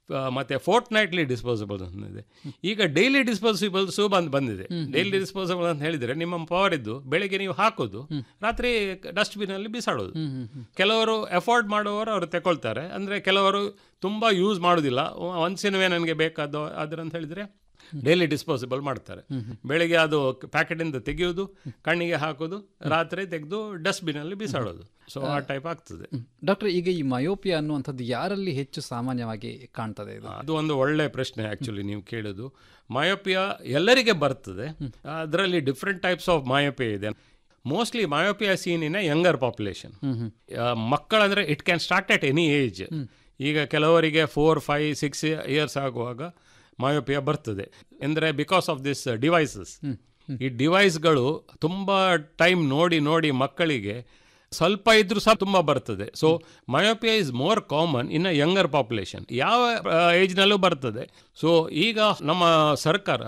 ಆ, ಮತ್ತೆ fort nightly disposable ಅಂತಿದೆ ಈಗ ಡೈಲಿ ಡಿಸ್ಪೋಸಿಬಲ್ಸು ಬಂದು ಬಂದಿದೆ ಡೈಲಿ ಡಿಸ್ಪೋಸಬಲ್ ಅಂತ ಹೇಳಿದರೆ ನಿಮ್ಮ ಪವರ್ ಇದ್ದು ಬೆಳಿಗ್ಗೆ ನೀವು ಹಾಕೋದು ರಾತ್ರಿ ಡಸ್ಟ್ಬಿನಲ್ಲಿ ಬಿಸಾಡೋದು ಕೆಲವರು ಎಫೋರ್ಡ್ ಮಾಡುವವರು ಅವರು ತಗೊಳ್ತಾರೆ ಅಂದರೆ ಕೆಲವರು ತುಂಬ ಯೂಸ್ ಮಾಡೋದಿಲ್ಲ ಒಂದ್ಸಿನವೇ ನನಗೆ ಬೇಕಾದೋ ಅದ್ರ ಅಂತ ಹೇಳಿದರೆ ಡೈಲಿ ಡಿಸ್ಪೋಸಿಬಲ್ ಮಾಡ್ತಾರೆ ಬೆಳಿಗ್ಗೆ ಅದು ಪ್ಯಾಕೆಟಿಂದ ತೆಗೆಯೋದು ಕಣ್ಣಿಗೆ ಹಾಕೋದು ರಾತ್ರಿ ತೆಗೆದು ಡಸ್ಟ್ಬಿನಲ್ಲಿ ಬಿಸಾಡೋದು ಸೊ ಆ ಟೈಪ್ ಆಗ್ತದೆ ಡಾಕ್ಟರ್ ಈಗ ಈ ಮಯೋಪಿಯಾ ಅನ್ನುವಂಥದ್ದು ಯಾರಲ್ಲಿ ಹೆಚ್ಚು ಸಾಮಾನ್ಯವಾಗಿ ಕಾಣ್ತದೆ ಇದು ಅದು ಒಂದು ಒಳ್ಳೆ ಪ್ರಶ್ನೆ ಆ್ಯಕ್ಚುಲಿ ನೀವು ಕೇಳೋದು ಮಯೋಪಿಯಾ ಎಲ್ಲರಿಗೆ ಬರ್ತದೆ ಅದರಲ್ಲಿ ಡಿಫ್ರೆಂಟ್ ಟೈಪ್ಸ್ ಆಫ್ ಮಯೋಪಿಯಾ ಇದೆ mostly myopia seen in younger population ಮಕ್ಕಳಂದರೆ it can start at any age ಈಗ ಕೆಲವರಿಗೆ ಫೋರ್ ಫೈವ್ ಸಿಕ್ಸ್ ಇಯರ್ಸ್ ಆಗುವಾಗ ಮಯೋಪಿಯಾ ಬರ್ತದೆ ಅಂದರೆ ಬಿಕಾಸ್ ಆಫ್ ದಿಸ್ ಡಿವೈಸಸ್ ಈ ಡಿವೈಸ್ಗಳು ತುಂಬ ಟೈಮ್ ನೋಡಿ ನೋಡಿ ಮಕ್ಕಳಿಗೆ ಸ್ವಲ್ಪ ಇದ್ರೂ ಸಹ ತುಂಬ ಬರ್ತದೆ so myopia is more common in a younger population ಯಾವ ಏಜ್ನಲ್ಲೂ ಬರ್ತದೆ ಸೊ ಈಗ ನಮ್ಮ ಸರ್ಕಾರ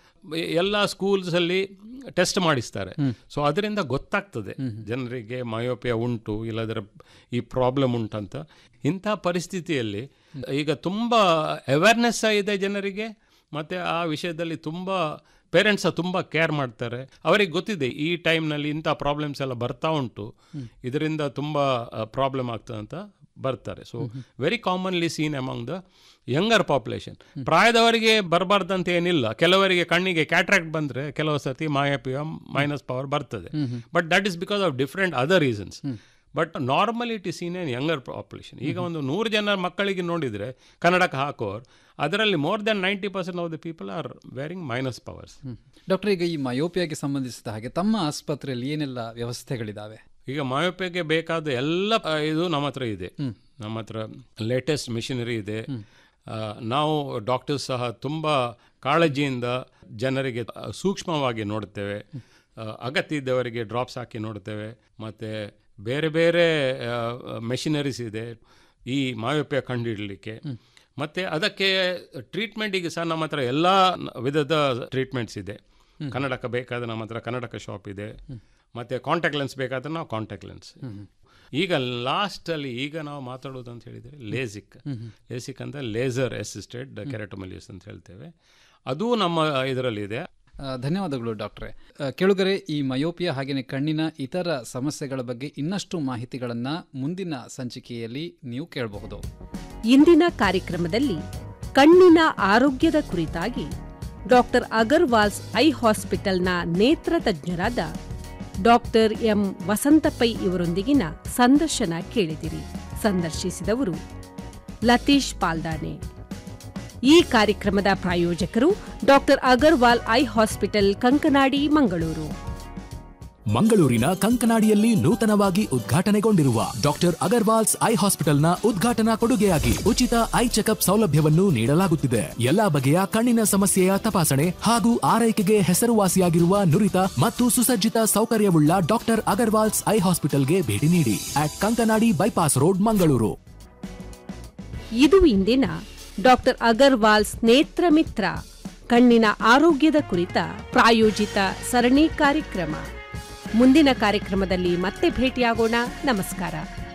ಎಲ್ಲ ಸ್ಕೂಲ್ಸಲ್ಲಿ ಟೆಸ್ಟ್ ಮಾಡಿಸ್ತಾರೆ ಸೊ ಅದರಿಂದ ಗೊತ್ತಾಗ್ತದೆ ಜನರಿಗೆ ಮಯೋಪಿಯಾ ಉಂಟು ಇಲ್ಲದರ ಈ ಪ್ರಾಬ್ಲಮ್ ಉಂಟಂತ ಇಂಥ ಪರಿಸ್ಥಿತಿಯಲ್ಲಿ ಈಗ ತುಂಬ ಅವೇರ್ನೆಸ್ ಇದೆ ಜನರಿಗೆ ಮತ್ತು ಆ ವಿಷಯದಲ್ಲಿ ತುಂಬ ಪೇರೆಂಟ್ಸ್ ತುಂಬ ಕೇರ್ ಮಾಡ್ತಾರೆ ಅವರಿಗೆ ಗೊತ್ತಿದೆ ಈ ಟೈಮ್ನಲ್ಲಿ ಇಂಥ ಪ್ರಾಬ್ಲಮ್ಸ್ ಎಲ್ಲ ಬರ್ತಾ ಉಂಟು ಇದರಿಂದ ತುಂಬ ಪ್ರಾಬ್ಲಮ್ ಆಗ್ತದೆ ಅಂತ ಬರ್ತಾರೆ so very commonly seen among the younger population ಪ್ರಾಯದವರಿಗೆ ಬರಬಾರ್ದಂತ ಏನಿಲ್ಲ ಕೆಲವರಿಗೆ ಕಣ್ಣಿಗೆ ಕ್ಯಾಟ್ರಾಕ್ಟ್ ಬಂದರೆ ಕೆಲವು ಸರ್ತಿ ಮಾಯಾಪಿಯ ಮೈನಸ್ ಪವರ್ ಬರ್ತದೆ but that is because of different other reasons but normally it is seen in younger population ಈಗ ಒಂದು ನೂರು ಜನ ಮಕ್ಕಳಿಗೆ ನೋಡಿದರೆ ಕನ್ನಡಕ್ಕೆ ಹಾಕೋರು ಅದರಲ್ಲಿ more than ninety percent of the people are wearing minus powers doctor ಈಗ ಈ ಮಯೋಪಿಯಾಗೆ ಸಂಬಂಧಿಸಿದ ಹಾಗೆ ತಮ್ಮ ಆಸ್ಪತ್ರೆಯಲ್ಲಿ ಏನೆಲ್ಲ ವ್ಯವಸ್ಥೆಗಳಿದಾವೆ ಈಗ ಮಾಯೋಪಿಯಾಗೆ ಬೇಕಾದ ಎಲ್ಲ ಆ, ಇದು ನಮ್ಮ ಹತ್ರ ಇದೆ ನಮ್ಮ ಹತ್ರ ಲೇಟೆಸ್ಟ್ ಮಿಷಿನರಿ ಇದೆ ಆ, ನಾವು ಡಾಕ್ಟರ್ಸ್ ಸಹ ತುಂಬ ಕಾಳಜಿಯಿಂದ ಜನರಿಗೆ ಆ, ಸೂಕ್ಷ್ಮವಾಗಿ ನೋಡ್ತೇವೆ ಆ, ಅಗತ್ಯ ಇದ್ದವರಿಗೆ ಡ್ರಾಪ್ಸ್ ಹಾಕಿ ನೋಡ್ತೇವೆ ಮತ್ತು ಬೇರೆ ಬೇರೆ ಮೆಷಿನರೀಸ್ ಇದೆ ಈ ಮಾಯೋಪಿಯ ಕಂಡುಹಿಡಲಿಕ್ಕೆ ಮತ್ತು ಅದಕ್ಕೆ ಟ್ರೀಟ್ಮೆಂಟಿಗೆ ಸಹ ನಮ್ಮ ಹತ್ರ ಎಲ್ಲ ವಿಧದ ಟ್ರೀಟ್ಮೆಂಟ್ಸ್ ಇದೆ ಕನ್ನಡಕ ಬೇಕಾದ್ರೆ ನಮ್ಮ ಹತ್ರ ಕನ್ನಡಕ ಶಾಪ್ ಇದೆ ಮತ್ತು ಕಾಂಟ್ಯಾಕ್ಟ್ ಲೆನ್ಸ್ ಬೇಕಾದ್ರೆ ನಾವು ಕಾಂಟ್ಯಾಕ್ಟ್ ಲೆನ್ಸ್ ಈಗ ಲಾಸ್ಟಲ್ಲಿ ಈಗ ನಾವು ಮಾತಾಡೋದು ಅಂತ ಹೇಳಿದರೆ ಲೇಸಿಕ್ ಲೇಸಿಕ್ ಅಂತ ಲೇಸರ್ ಅಸಿಸ್ಟೆಡ್ ಕೆರೆಟೊಮಲಿಯಸ್ ಅಂತ ಹೇಳ್ತೇವೆ ಅದು ನಮ್ಮ ಇದರಲ್ಲಿದೆ ಆ, ಧನ್ಯವಾದಗಳು ಡಾಕ್ಟ್ರೆ ಆ, ಕೇಳುಗರೆ ಈ ಮಯೋಪಿಯಾ ಹಾಗೆಯೇ ಕಣ್ಣಿನ ಇತರ ಸಮಸ್ಯೆಗಳ ಬಗ್ಗೆ ಇನ್ನಷ್ಟು ಮಾಹಿತಿಗಳನ್ನು ಮುಂದಿನ ಸಂಚಿಕೆಯಲ್ಲಿ ನೀವು ಕೇಳಬಹುದು ಇಂದಿನ ಕಾರ್ಯಕ್ರಮದಲ್ಲಿ ಕಣ್ಣಿನ ಆರೋಗ್ಯದ ಕುರಿತಾಗಿ ಡಾಕ್ಟರ್ ಅಗರ್ವಾಲ್ಸ್ ಐ ಹಾಸ್ಪಿಟಲ್ನ ನೇತ್ರ ತಜ್ಞರಾದ ಡಾಕ್ಟರ್ ಎಂ ವಸಂತಪೈ ಇವರೊಂದಿಗಿನ ಸಂದರ್ಶನ ಕೇಳಿದಿರಿ ಸಂದರ್ಶಿಸಿದವರು ಲತೀಶ್ ಪಾಲ್ದಾನೆ ಈ ಕಾರ್ಯಕ್ರಮದ ಪ್ರಾಯೋಜಕರು doctor Agarwal eye hospital Kankanady Mangaluru ಮಂಗಳೂರಿನ ಕಂಕನಾಡಿಯಲ್ಲಿ ನೂತನವಾಗಿ ಉದ್ಘಾಟನೆಗೊಂಡಿರುವ ಡಾಕ್ಟರ್ ಅಗರ್ವಾಲ್ಸ್ ಐ ಹಾಸ್ಪಿಟಲ್ನ ಉದ್ಘಾಟನಾ ಕೊಡುಗೆಯಾಗಿ ಉಚಿತ ಐ ಚೆಕಪ್ ಸೌಲಭ್ಯವನ್ನು ನೀಡಲಾಗುತ್ತಿದೆ ಎಲ್ಲಾ ಬಗೆಯ ಕಣ್ಣಿನ ಸಮಸ್ಯೆಯ ತಪಾಸಣೆ ಹಾಗೂ ಆರೈಕೆಗೆ ಹೆಸರುವಾಸಿಯಾಗಿರುವ ನುರಿತ ಮತ್ತು ಸುಸಜ್ಜಿತ ಸೌಕರ್ಯವುಳ್ಳ ಡಾಕ್ಟರ್ ಅಗರ್ವಾಲ್ಸ್ ಐ ಹಾಸ್ಪಿಟಲ್ಗೆ ಭೇಟಿ ನೀಡಿ at Kankanady bypass road Mangaluru ಇದು ಇಂದಿನ ಡಾಕ್ಟರ್ ಅಗರ್ವಾಲ್ಸ್ ನೇತ್ರ ಮಿತ್ರ ಕಣ್ಣಿನ ಆರೋಗ್ಯದ ಕುರಿತ ಪ್ರಾಯೋಜಿತ ಸರಣಿ ಕಾರ್ಯಕ್ರಮ ಮುಂದಿನ ಕಾರ್ಯಕ್ರಮದಲ್ಲಿ ಮತ್ತೆ ಭೇಟಿಯಾಗೋಣ ನಮಸ್ಕಾರ